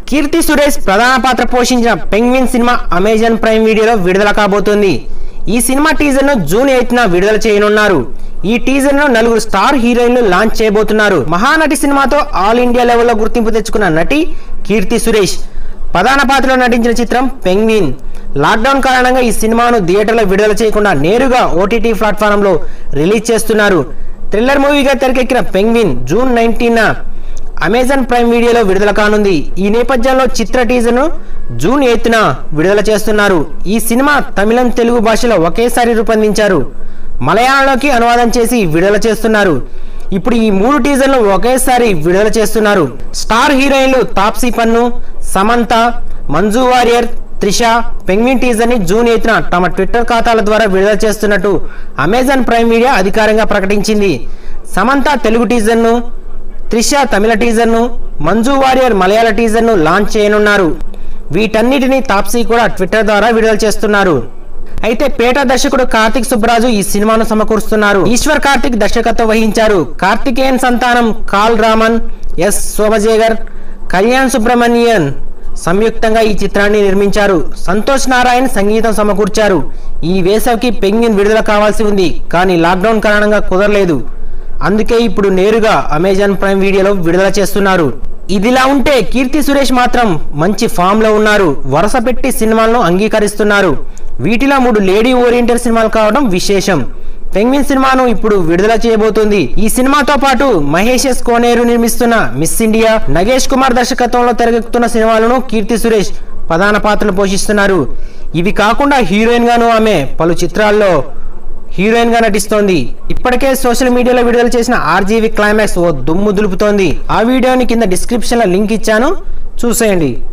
కీర్తి సురేష్ ప్రధాన పాత్ర పోషించిన పెంగ్విన్ సినిమా అమెజాన్ ప్రైమ్ వీడియోలో విడుదల కాబోతోంది ఈ సినిమా టీజర్ ను జూన్ ఎయిత్ న విడుదల చేయనున్నారు ఈ టీజర్ ను నలుగురు స్టార్ హీరోయిన్లు లాంచ్ చేయబోతున్నారు మహానటి సినిమాతో ఆల్ ఇండియా లెవెల్లో గుర్తింపు తెచ్చుకున్న నటి కీర్తి సురేష్ ప్రధాన పాత్రలో నటించిన చిత్రం పెంగ్విన్ లాక్డౌన్ కారణంగా ఈ సినిమాను థియేటర్లో విడుదల చేయకుండా నేరుగా ఓటీటీ ప్లాట్ఫారంలో రిలీజ్ చేస్తున్నారు థ్రిల్లర్ మూవీగా తెరకెక్కిన Penguin June nineteen Amazon Prime వీడియోలో విడుదల కానుంది ఈ నేపథ్యంలో చిత్ర టీజర్ను జూన్ ఎయిత్న విడుదల చేస్తున్నారు ఈ సినిమా తమిళం తెలుగు భాషలో ఒకేసారి రూపొందించారు మలయాళంలోకి అనువాదం చేసి విడుదల చేస్తున్నారు ఇప్పుడు ఈ మూడు టీజర్లు ఒకేసారి విడుదల చేస్తున్నారు స్టార్ హీరోయిన్లు తాప్సీ పన్ను సమంత మంజు వారియర్ త్రిష పెంగ్విన్ టీజర్ ని జూన్ ఎయిత్న తమ ట్విట్టర్ ఖాతాల ద్వారా విడుదల చేస్తున్నట్టు అమెజాన్ ప్రైమ్ మీడియా అధికారికంగా ప్రకటించింది సమంత తెలుగు టీజర్ను త్రిష తమిళ టీజర్ను మంజు వారియర్ మలయాళ టీజర్ను లాంచ్ చేయనున్నారు వీటన్నిటిని తాప్సీ కూడా ట్విట్టర్ ద్వారా విడుదల చేస్తున్నారు అయితే పేట దర్శకుడు కార్తిక్ సుబ్బరాజు ఈ సినిమాను సమకూరుస్తున్నారు ఈశ్వర్ కార్తిక్ దర్శకత్వం వహించారు కార్తికేయన్ సంతానం కాల్ రామన్ ఎస్ సోమజేగర్ కళ్యాణ్ సుబ్రహ్మణ్యన్ సంయుక్తంగా ఈ చిత్రాన్ని నిర్మించారు సంతోష్ నారాయణ్ సంగీతం సమకూర్చారు ఈ వేసవికి పెంగిన్ విడుదల కావాల్సి ఉంది కానీ లాక్డౌన్ కారణంగా కుదరలేదు అందుకే ఇప్పుడు నేరుగా అమెజాన్ ప్రైమ్ వీడియోలో విడుదల చేస్తున్నారు ఇదిలా ఉంటే కీర్తి సురేష్ మాత్రం మంచి ఫామ్ లో ఉన్నారు వరుస పెట్టి సినిమాలను అంగీకరిస్తున్నారు వీటిలో మూడు లేడీ ఓరియంటెడ్ సినిమాలు కావడం విశేషం పెంగ్విన్ సినిమాను ఇప్పుడు విడుదల చేయబోతుంది ఈ సినిమాతో పాటు మహేష్ ఎస్ కోనేరు నిర్మిస్తున్న మిస్ ఇండియా నగేష్ కుమార్ దర్శకత్వంలో తెరకెక్కుతున్న సినిమాలను కీర్తి సురేష్ ప్రధాన పాత్రలు పోషిస్తున్నారు ఇవి కాకుండా హీరోయిన్ గాను ఆమె పలు చిత్రాల్లో హీరోయిన్ గా నటిస్తోంది ఇప్పటికే సోషల్ మీడియాలో విడుదల చేసిన ఆర్జీవి క్లైమాక్స్ ఓ దుమ్ము దులుపుతోంది ఆ వీడియోని కింద డిస్క్రిప్షన్ లో లింక్ ఇచ్చాను చూసేయండి